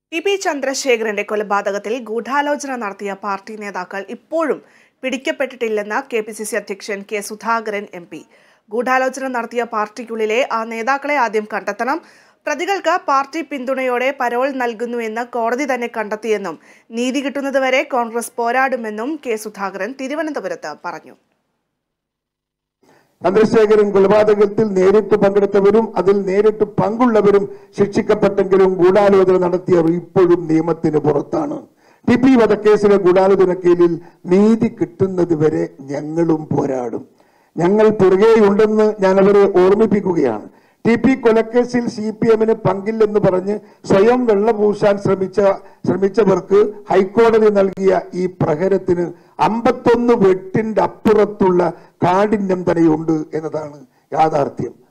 T P ചന്ദ്രശേഖരന്റെ കൊലപാതകത്തിൽ ഗൂഢാലോചന നടത്തിയ പാർട്ടി നേതാക്കൾ ഇപ്പോഴും പിടിക്കപ്പെട്ടിട്ടില്ലെന്ന് കെ പി സി സി അധ്യക്ഷൻ കെ സുധാകരൻ എം പി ഗൂഢാലോചന നടത്തിയ പാർട്ടിക്കുള്ളിലെ ആ നേതാക്കളെ ആദ്യം കണ്ടെത്തണം പ്രതികൾക്ക് പാർട്ടി പിന്തുണയോടെ പരോൾ നൽകുന്നുവെന്ന് കോടതി തന്നെ കണ്ടെത്തിയെന്നും നീതി കിട്ടുന്നതുവരെ കോൺഗ്രസ് പോരാടുമെന്നും കെ സുധാകരൻ തിരുവനന്തപുരത്ത് പറഞ്ഞു ചന്ദ്രശേഖരൻ കൊലപാതകത്തിൽ നേരിട്ട് പങ്കെടുത്തവരും അതിൽ നേരിട്ട് പങ്കുള്ളവരും ശിക്ഷിക്കപ്പെട്ടെങ്കിലും ഗൂഢാലോചന നടത്തിയവർ ഇപ്പോഴും നിയമത്തിന് പുറത്താണ് ടി പി വധക്കേസിലെ ഗൂഢാലോചന കേസിൽ നീതി കിട്ടുന്നത് വരെ ഞങ്ങളും പോരാടും ഞങ്ങൾ പുറകെയുണ്ടെന്ന് ഞാൻ അവരെ ഓർമ്മിപ്പിക്കുകയാണ് ടി പി കൊലക്കേസിൽ സി പി എമ്മിന് പങ്കില്ലെന്ന് പറഞ്ഞ് സ്വയം വെള്ളപൂശാൻ ശ്രമിച്ച ശ്രമിച്ചവർക്ക് ഹൈക്കോടതി നൽകിയ ഈ പ്രഹരത്തിന് അമ്പത്തൊന്ന് വെട്ടിന്റെ അപ്പുറത്തുള്ള കാഠിന്യം തന്നെയുണ്ട് എന്നതാണ് യാഥാർത്ഥ്യം